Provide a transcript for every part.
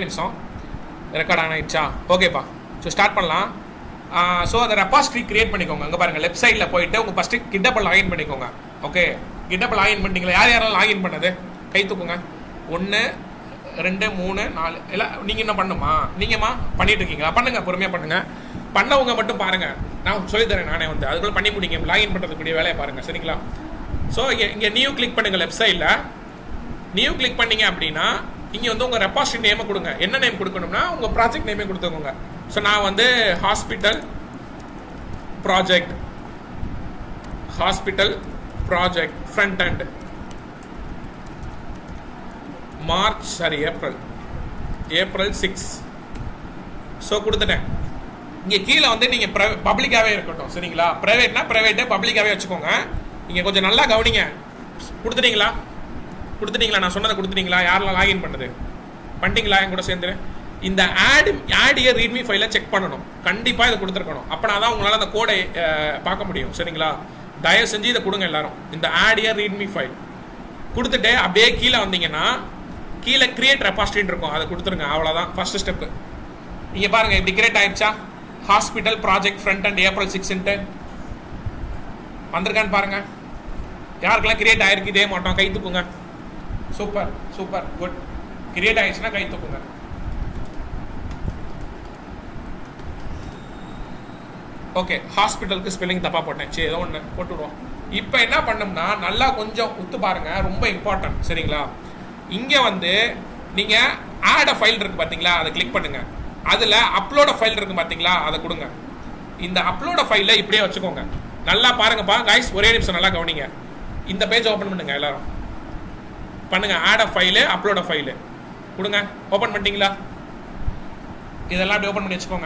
நிமிஷம் record on ஆயிடுச்சா ஓகேப்பா ஸோ ஸ்டார்ட் பண்ணலாம் ஸோ அந்த ரெப்பாஸ்ட்ரி கிரியேட் பண்ணிக்கோங்க அங்கே பாருங்கள் லெஃப்ட் சைடில் போயிட்டு உங்கள் ஃபஸ்ட்டு கிட்டப்பில் லாகின் பண்ணிக்கோங்க ஓகே கிட்டப்பில் லாகின் பண்ணிட்டீங்களா யார் யாரெல்லாம் லாகின் பண்ணது கை தூக்குங்க ஒன்று ரெண்டு மூணு நாலு எல்லாம் நீங்கள் என்ன பண்ணுமா நீங்கம்மா பண்ணிட்டு இருக்கீங்களா பண்ணுங்க பொறுமையாக பண்ணுங்க பண்ணவங்க மட்டும் பாருங்க நான் சொல்லித்தரேன் நானே வந்து அதுக்குள்ள பண்ணி முடிங்க லாகின் பண்ணுறதுக்குரிய வேலையை பாருங்க சரிங்களா ஸோ இங்கே இங்கே நியூ கிளிக் பண்ணுங்க லெஃப்ட் சைடில் நியூ கிளிக் பண்ணீங்க அப்படின்னா இங்கே வந்து உங்கள் ரெப்பாசிட்டி நேமை கொடுங்க என்ன நேம் கொடுக்கணும்னா உங்கள் ப்ராஜெக்ட் நேமே கொடுத்துக்கோங்க ஸோ நான் வந்து hospital project hospital project front end March sorry April April six so கொடுத்துட்டேன் இங்கே கீழே வந்து நீங்கள் பப்ளிக்காகவே இருக்கட்டும் சரிங்களா ப்ரைவேட்னா ப்ரைவேட்டு பப்ளிக்காகவே வச்சுக்கோங்க இங்கே கொஞ்சம் நல்லா கவனிங்க கொடுத்துட்டீங்களா கொடுத்துட்டீங்களா நான் சொன்னதை கொடுத்துட்டீங்களா யாரெல்லாம் லாகின் பண்ணது பண்ணிட்டீங்களா என் கூட சேர்ந்து இந்த ஆட் ஆட் இயர் ரீட்மி ஃபைலை செக் பண்ணணும் கண்டிப்பாக இதை கொடுத்துருக்கணும் அப்போனா தான் உங்களால் அந்த கோடை பார்க்க முடியும் சரிங்களா தயவு செஞ்சு இதை கொடுங்க எல்லாரும் இந்த ஆட் இயர் ரீட்மி ஃபைல் கொடுத்துட்டு அப்படியே கீழே வந்தீங்கன்னா கீழே கிரியேட் ரெபாஸ்ட்ரின்னு இருக்கும் அதை கொடுத்துருங்க அவ்வளோதான் ஃபர்ஸ்ட் ஸ்டெப்பு இங்கே பாருங்கள் இப்படி கிரியேட் ஆயிடுச்சா hospital project front end April சிக்ஸ்ன்ட்டு வந்திருக்கான்னு பாருங்க யாருக்கெல்லாம் கிரியேட் ஆயிருக்கு இதே மாட்டோம் கை தூக்குங்க சூப்பர் சூப்பர் குட் கிரியேட் ஆயிடுச்சுன்னா கை தூக்குங்க ஓகே ஹாஸ்பிட்டலுக்கு ஸ்பெல்லிங் தப்பாக போட்டேன் சரி ஏதோ ஒன்று போட்டுவிடுவோம் இப்போ என்ன பண்ணோம்னா நல்லா கொஞ்சம் உத்து பாருங்க ரொம்ப இம்பார்ட்டன்ட் சரிங்களா இங்கே வந்து நீங்கள் ஆட் ஃபைல் இருக்கு பார்த்தீங்களா அதை கிளிக் பண்ணுங்க அதில் அப்லோட ஃபைல் இருக்கு பார்த்தீங்களா அதை கொடுங்க இந்த அப்லோட ஃபைலை இப்படியே வச்சுக்கோங்க நல்லா பாருங்கப்பா கைஸ் ஒரே நிமிஷம் நல்லா கவனிங்க இந்த பேஜ் ஓப்பன் பண்ணுங்க எல்லாரும் பண்ணுங்க ஆட் ஃபைலு அப்லோட ஃபைலு கொடுங்க ஓப்பன் பண்ணிட்டீங்களா இதெல்லாம் அப்படி ஓப்பன் பண்ணி வச்சுக்கோங்க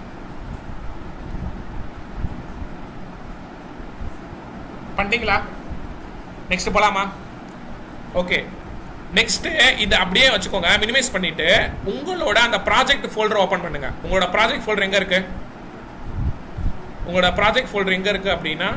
பண்ணிட்டீங்களா நெக்ஸ்ட் போலாமா ஓகே நெக்ஸ்ட் இது அப்படியே வச்சுக்கோங்க மினிமைஸ் பண்ணிட்டு உங்களோட அந்த ப்ராஜெக்ட் ஃபோல்டர் ஓப்பன் பண்ணுங்க உங்களோட ப்ராஜெக்ட் ஃபோல்டர் எங்க இருக்கு உங்களோட ப்ராஜெக்ட் ஃபோல்டர் எங்க இருக்கு அப்படின்னா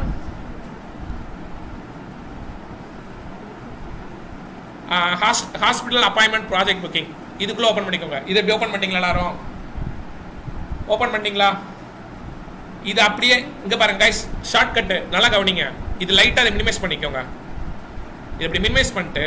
ஹாஸ்பிட்டல் அப்பாயின்மெண்ட் ப்ராஜெக்ட் புக்கிங் இதுக்குள்ள ஓப்பன் பண்ணிக்கோங்க இதை எப்படி ஓப்பன் பண்ணிட்டீங்களா எல்லாரும் ஓப்பன் பண்ணிட்டீங்களா இது அப்படியே இங்க பாருங்க கைஸ் ஷார்ட் கட்டு நல்லா கவனிங்க இது லைட்டாக அதை மினிமைஸ் பண்ணிக்கோங்க இது இப்படி மினிமைஸ் பண்ணிட்டு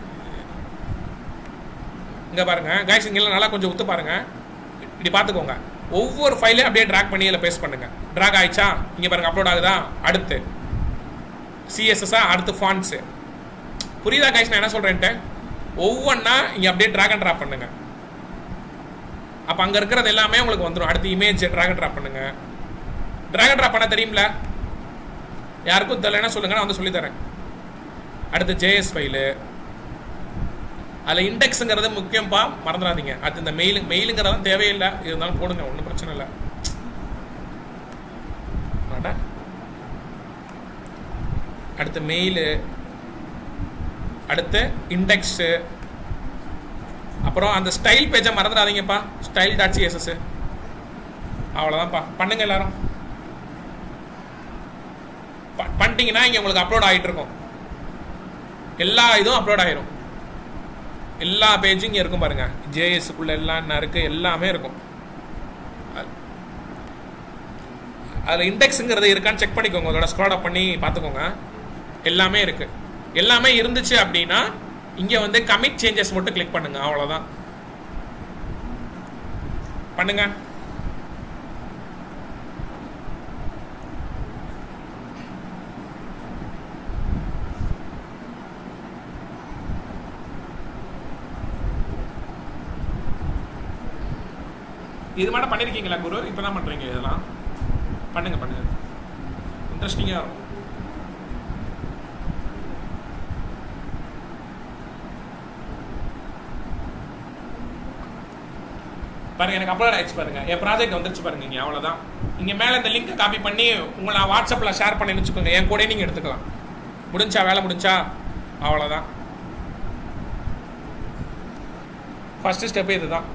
இங்க பாருங்க கைஸ் இங்க நல்லா கொஞ்சம் உத்து பாருங்க இப்படி பார்த்துக்கோங்க ஒவ்வொரு ஃபைலையும் அப்படியே ட்ராக் பண்ணி இதில் பேஸ்ட் பண்ணுங்க ட்ராக் ஆயிடுச்சா இங்க பாருங்க அப்லோட் ஆகுதா அடுத்து சிஎஸ்எஸ்ஸா அடுத்து ஃபான்ஸு புரியுதா கைஸ் நான் என்ன சொல்றேன்ட்டு ஒவ்வொன்றா இங்கே அப்படியே ட்ராக் அண்ட் ட்ராப் பண்ணுங்க அப்போ அங்கே இருக்கிறது எல்லாமே உங்களுக்கு வந்துடும் அடுத்து இமேஜ் ட்ராக் அண்ட் ட்ராப் பண்ணுங்க ட்ராக் அண்ட் ட்ராப் பண்ண தெரியும்ல யாருக்கும் தெரியலன்னா சொல்லுங்க நான் வந்து சொல்லித்தரேன் அடுத்து ஜேஎஸ் ஃபைலு அதில் இண்டெக்ஸுங்கிறது முக்கியம்ப்பா மறந்துடாதீங்க அது இந்த மெயில் மெயிலுங்கிறதும் தேவையில்லை இருந்தாலும் போடுங்க ஒன்றும் பிரச்சனை இல்லை அட. அடுத்து மெயிலு அடுத்து இண்டெக்ஸு அப்புறம் அந்த ஸ்டைல் பேஜை மறந்துடாதீங்கப்பா ஸ்டைல் டாட் சிஎஸ்எஸ் அவ்வளோதான்ப்பா பண்ணுங்க எல்லாரும் ப- பண்ணிட்டீங்கன்னா இங்கே உங்களுக்கு அப்லோட் ஆகிட்டு இருக்கும் எல்லா இதுவும் அப்லோட் ஆயிரும் எல்லா பேஜும் இங்கே இருக்கும் பாருங்க ஜேஎஸ்க்குள்ள எல்லாம் என்ன இருக்கு எல்லாமே இருக்கும் அதில் இண்டெக்ஸுங்கிறது இருக்கான்னு செக் பண்ணிக்கோங்க அதோட ஸ்க்ரால் அப் பண்ணி பார்த்துக்கோங்க எல்லாமே இருக்கு எல்லாமே இருந்துச்சு அப்படின்னா இங்கே வந்து கமிட் சேஞ்சஸ் மட்டும் கிளிக் பண்ணுங்க அவ்வளோதான் பண்ணுங்க இது மட்டும் பண்ணியிருக்கீங்களா குரு இப்போ தான் பண்ணுறீங்க இதெல்லாம் பண்ணுங்க பண்ணுங்க இன்ட்ரெஸ்டிங்காக இருக்கும் பாருங்க எனக்கு அப்லோட் ஆயிடுச்சு பாருங்க என் ப்ராஜெக்ட் வந்துருச்சு பாருங்க இங்கே அவ்வளோதான் இங்கே மேலே இந்த லிங்கை காப்பி பண்ணி உங்களை வாட்ஸ்அப்பில் ஷேர் பண்ணி வச்சுக்கோங்க என் கூட நீங்கள் எடுத்துக்கலாம் முடிஞ்சா வேலை முடிஞ்சா அவ்வளோதான் ஃபர்ஸ்ட் ஸ்டெப் இதுதான்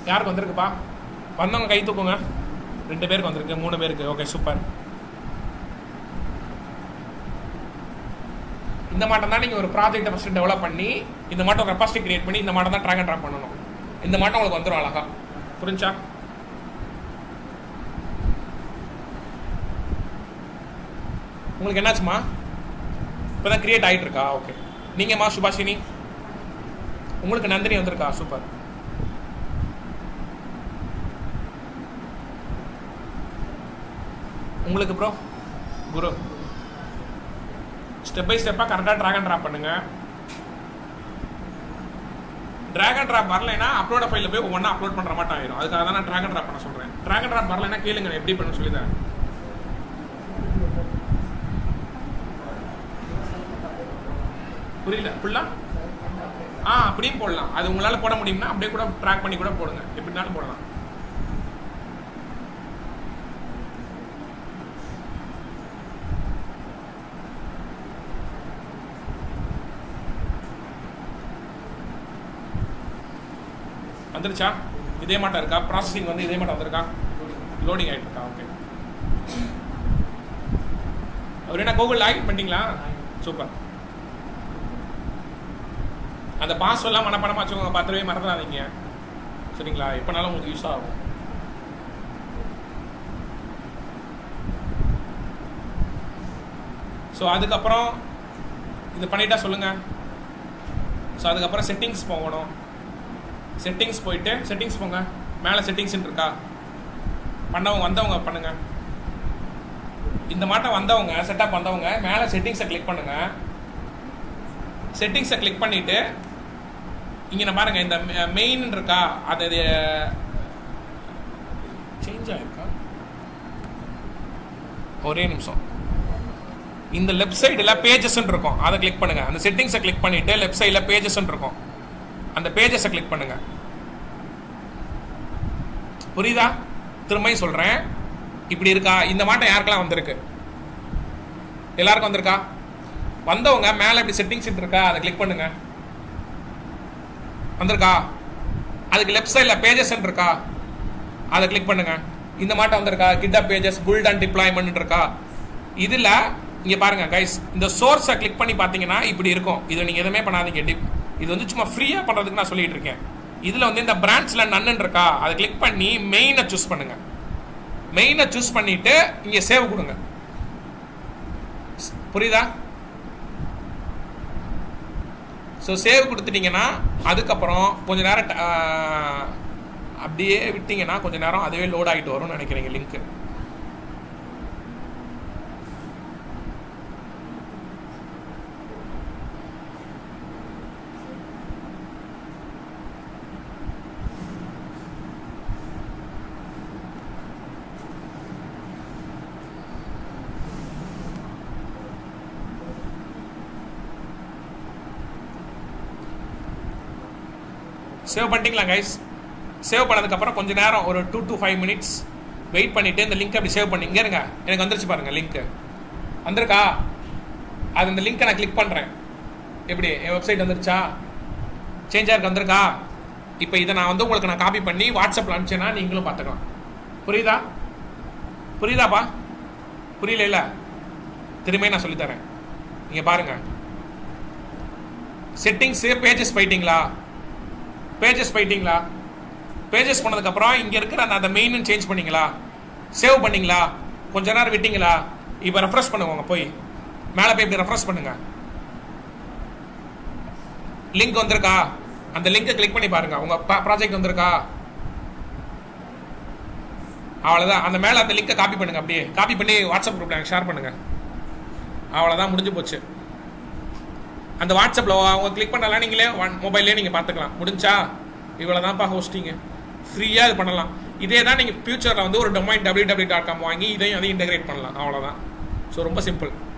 யாருக்கு வந்திருக்குப்பா வந்தவங்க கை தூக்குங்க ரெண்டு பேருக்கு வந்திருக்கு மூணு பேருக்கு ஓகே சூப்பர் இந்த மாட்டம் தான் நீங்கள் ஒரு ப்ராஜெக்ட்டை ஃபஸ்ட்டு டெவலப் பண்ணி இந்த மாட்டம் கெப்பாசிட்டி கிரியேட் பண்ணி இந்த மாட்டம் தான் ட்ராக் அண்ட் ட்ராப் பண்ணணும் இந்த மாட்டம் உங்களுக்கு வந்துடும் அழகா புரிஞ்சா உங்களுக்கு என்னாச்சுமா இப்போ தான் கிரியேட் ஆகிட்டு இருக்கா ஓகே நீங்கம்மா சுபாஷினி உங்களுக்கு நந்தினி வந்திருக்கா சூப்பர் உங்களுக்கு ப்ரோ குரு ஸ்டெப் பை ஸ்டெப்பாக கரெக்டாக ட்ராக் அண்ட் ட்ராப் பண்ணுங்க ட்ராக் அண்ட் ட்ராப் வரலைன்னா அப்லோட ஃபைலில் போய் ஒவ்வொன்றா அப்லோட் பண்ணுற மாட்டோம் ஆயிரும் அதுக்காக தான் நான் ட்ராக் அண்ட் ட்ராப் பண்ண சொல்கிறேன் ட்ராக் அண்ட் ட்ராப் வரலைன்னா கேளுங்க நான் எப்படி பண்ண சொல்லி தரேன் புரியல ஃபுல்லாக ஆ அப்படியும் போடலாம் அது உங்களால் போட முடியும்னா அப்படியே கூட ட்ராக் பண்ணி கூட போடுங்க எப்படினாலும் போடலாம் வந்துருச்சா இதே மாட்டம் இருக்கா ப்ராசஸிங் வந்து இதே மாட்டம் வந்திருக்கா லோடிங் ஆகிட்டு இருக்கா ஓகே அவர் என்ன கூகுள் லாகின் பண்ணிட்டீங்களா சூப்பர் அந்த பாஸ்வேர்ட்லாம் மனப்படமாக வச்சுக்கோங்க பத்திரவே மறந்துடாதீங்க சரிங்களா எப்போனாலும் உங்களுக்கு யூஸ் ஆகும் ஸோ அதுக்கப்புறம் இது பண்ணிட்டா சொல்லுங்க ஸோ அதுக்கப்புறம் செட்டிங்ஸ் போகணும் செட்டிங்ஸ் போயிட்டு செட்டிங்ஸ் போங்க மேலே செட்டிங்ஸ் இருக்கா பண்ணவங்க வந்தவங்க பண்ணுங்க இந்த மாட்டம் வந்தவங்க செட்டப் வந்தவங்க மேலே செட்டிங்ஸை கிளிக் பண்ணுங்க செட்டிங்ஸை கிளிக் பண்ணிட்டு இங்கே நான் பாருங்க இந்த மெயின் இருக்கா அது சேஞ்ச் ஆயிருக்கா ஒரே நிமிஷம் இந்த லெஃப்ட் சைடில் பேஜஸ் இருக்கும் அதை கிளிக் பண்ணுங்க அந்த செட்டிங்ஸை கிளிக் பண்ணிட்டு லெஃப்ட் சைடில் பேஜஸ் இருக்கும் அந்த பேஜஸை கிளிக் பண்ணுங்க புரியுதா திரும்பியும் சொல்றேன் இப்படி இருக்கா இந்த மாட்டம் யாருக்கெல்லாம் வந்திருக்கு எல்லாருக்கும் வந்திருக்கா வந்தவங்க மேலே இப்படி செட்டிங்ஸ் இருக்கா அதை கிளிக் பண்ணுங்க வந்திருக்கா அதுக்கு லெஃப்ட் சைடில் பேஜஸ் இருக்கா அதை கிளிக் பண்ணுங்க இந்த மாட்டம் வந்திருக்கா கிட்ட பேஜஸ் புல்ட் அண்ட் டிப்ளாய்மெண்ட் இருக்கா இதில் இங்கே பாருங்க கைஸ் இந்த சோர்ஸை கிளிக் பண்ணி பார்த்தீங்கன்னா இப்படி இருக்கும் இதை நீங்கள் எதுவுமே பண்ணாதீங்க டிப் இது வந்து சும்மா ஃப்ரீயாக பண்ணுறதுக்கு நான் சொல்லிட்டு இருக்கேன் இதில் வந்து இந்த பிரான்ச்சில் நன்னு இருக்கா அதை கிளிக் பண்ணி மெயினை சூஸ் பண்ணுங்க மெயினை சூஸ் பண்ணிட்டு இங்கே சேவ் கொடுங்க புரியுதா ஸோ சேவ் கொடுத்துட்டீங்கன்னா அதுக்கப்புறம் கொஞ்ச நேரம் அப்படியே விட்டீங்கன்னா கொஞ்ச நேரம் அதுவே லோட் ஆகிட்டு வரும்னு நினைக்கிறீங்க லிங்க்கு சேவ் பண்ணிட்டீங்களா கைஸ் சேவ் பண்ணதுக்கப்புறம் கொஞ்ச நேரம் ஒரு two to five minutes wait பண்ணிவிட்டு இந்த லிங்க் அப்படி சேவ் பண்ணி இங்கே இருங்க எனக்கு வந்துருச்சு பாருங்கள் லிங்க்கு வந்திருக்கா அது இந்த லிங்க்கை நான் கிளிக் பண்ணுறேன் எப்படி என் வெப்சைட் வந்துருச்சா சேஞ்ச் ஆகிருக்கு வந்திருக்கா இப்போ இதை நான் வந்து உங்களுக்கு நான் காப்பி பண்ணி வாட்ஸ்அப்பில் அனுப்பிச்சேன்னா நீங்களும் பார்த்துக்கலாம் புரியுதா புரியுதாப்பா புரியல இல்லை திரும்பி நான் சொல்லித்தரேன் நீங்கள் பாருங்கள் செட்டிங்ஸு பேஜஸ் போயிட்டீங்களா பேஜஸ் போயிட்டீங்களா பேஜஸ் பண்ணதுக்கப்புறம் இங்கே இருக்கிற அந்த அந்த மெயின்னு சேஞ்ச் பண்ணீங்களா சேவ் பண்ணீங்களா கொஞ்ச நேரம் விட்டீங்களா இப்போ ரெஃப்ரெஷ் பண்ணுவாங்க போய் மேலே போய் இப்படி ரெஃப்ரெஷ் பண்ணுங்க லிங்க் வந்திருக்கா அந்த லிங்கை கிளிக் பண்ணி பாருங்க உங்க ப்ராஜெக்ட் வந்திருக்கா அவ்வளோதான் அந்த மேலே அந்த லிங்கை காப்பி பண்ணுங்க அப்படியே காப்பி பண்ணி வாட்ஸ்அப் குரூப்ல எனக்கு ஷேர் பண்ணுங்க அவ்வளோதான் முடிஞ்சு போச்சு அந்த வாட்ஸ்அப்பில் அவங்க கிளிக் பண்ணலாம் நீங்களே ஒன் மொபைல்லே நீங்கள் பார்த்துக்கலாம் முடிஞ்சா இவ்வளோ தான்ப்பா ஹோஸ்டிங்கு ஃப்ரீயாக இது பண்ணலாம் இதே தான் நீங்கள் ஃபியூச்சரில் வந்து ஒரு domain W W dot com வாங்கி இதையும் அதையும் இன்டெகிரேட் பண்ணலாம் அவ்வளோதான் ஸோ ரொம்ப சிம்பிள்